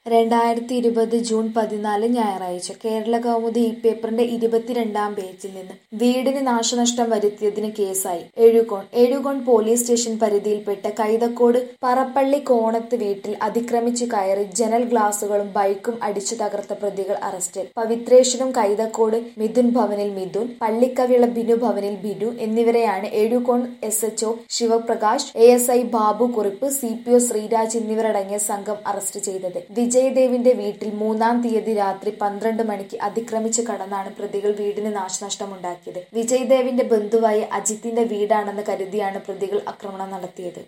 രണ്ടായിരത്തി ഇരുപത് ജൂൺ പതിനാല് ഞായറാഴ്ച കേരളകൗമുദി ഈ പേപ്പറിന്റെ ഇരുപത്തിരണ്ടാം പേജിൽ നിന്ന് വീടിന് നാശനഷ്ടം വരുത്തിയതിന് കേസായി എഴുകോൺ എഴുകോൺ പോലീസ് സ്റ്റേഷൻ പരിധിയിൽപ്പെട്ട കൈതക്കോട് പറപ്പള്ളി കോണത്ത് വീട്ടിൽ അതിക്രമിച്ചു കയറി ജനൽ ഗ്ലാസുകളും ബൈക്കും അടിച്ചു തകർത്ത പ്രതികൾ അറസ്റ്റിൽ പവിത്രേശ്വരം കൈതക്കോട് മിഥുൻ ഭവനിൽ മിഥുൻ പള്ളിക്കവിള ബിനു ഭവനിൽ ബിനു എന്നിവരെയാണ് Ezhukone S HO Shivaprakash A S I Babu Kurup C P O Sreeraj എന്നിവരടങ്ങിയ സംഘം അറസ്റ്റ് ചെയ്തത് വിജയദേവിന്റെ വീട്ടിൽ മൂന്നാം തീയതി രാത്രി പന്ത്രണ്ട് മണിക്ക് അതിക്രമിച്ചു കടന്നാണ് പ്രതികൾ വീടിന് നാശനഷ്ടമുണ്ടാക്കിയത് വിജയദേവിന്റെ ബന്ധുവായ അജിത്തിന്റെ വീടാണെന്ന് കരുതിയാണ് പ്രതികൾ ആക്രമണം നടത്തിയത്